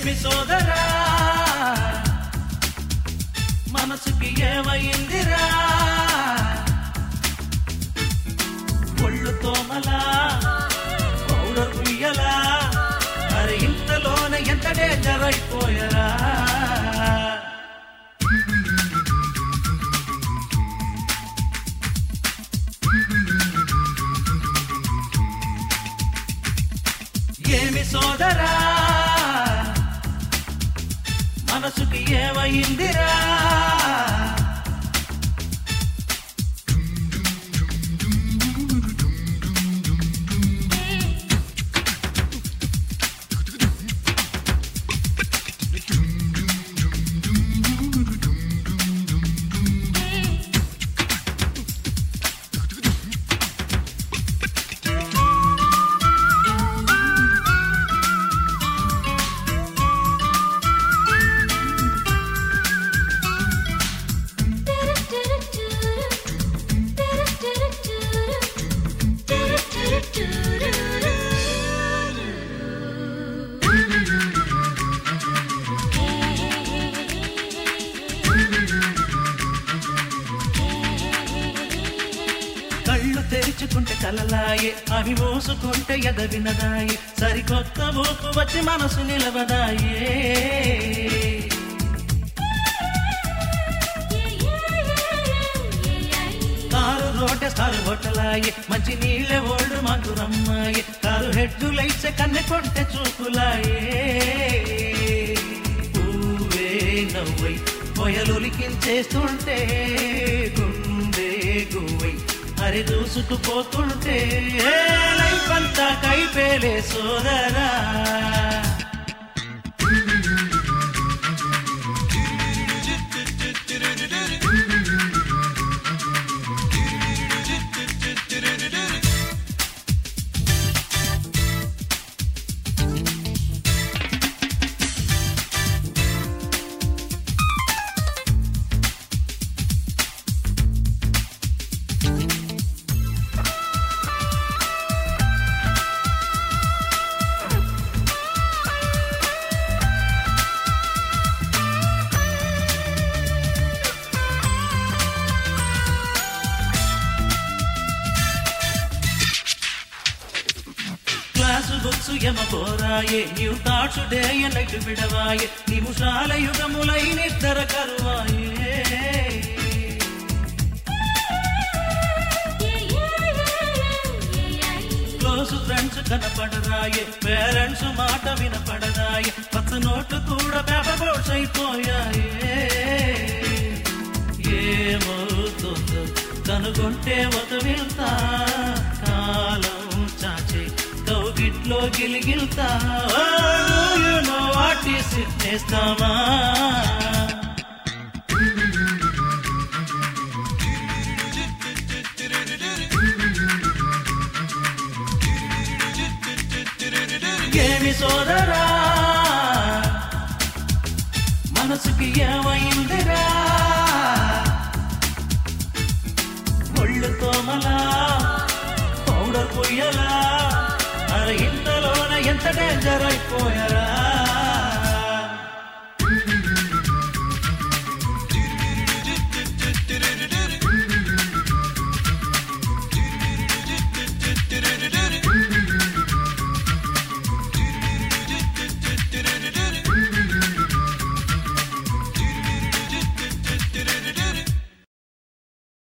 ఏమి సోదరా మనసుకి ఏమైందిరా ఒళ్ళు తోమలా పౌడర్ ఉయ్యలా మరి ఇంతలోనే ఎంత డేంజర్ అయిపోయరా ఏమి సోదరా మనసుకి ఏమైందిరా కళ్ళు తెరుచుకుంటే కలలాయే అవి మోసుకుంటే ఎద వినదాయే సరికొత్త ఊపు వచ్చి మనసు నిలవదాయే కారు రోటెస్తారు హోటలాయే మంచి నీళ్ళే ఓల్డ్ మధురమ్మాయే కారు హెడ్ లైట్స్ కన్నె కొంటె చూపులాయే పువ్వే నవ్వై పొయలులికించేస్తుంటే గుండె గువ్వై హరి దూసుకుపోతుంటే లైఫ్ అంతా కైపేలే సోదరా క్లాసు బుక్స్ ఎమబోరాయే న్యూ థాట్స్ డే నైట్ విడవాయే నిమిషాల యుగములై నిద్ర కరువాయే క్లోజ్ ఫ్రెండ్స్ కనపడరాయే పేరెంట్స్ మాట వినపడరాయే పచ్చ నోట్లు కూడా పేపర్ బోర్డ్స్ అయిపోయాయే ఏమవుతుందో కనుగొంటే ఒక వెళ్తా కాలం చాచే కౌగిట్లో గిలిగిల్తా నో వాటి సిద్ధేస్తామా ఏమి సోదరా మనసుకి ఏమైందిరా ఒళ్ళు తోమలా పౌడర్ పొయ్యలా అరే ఇంతలోన ఎంత డేంజర్ అయిపోయారా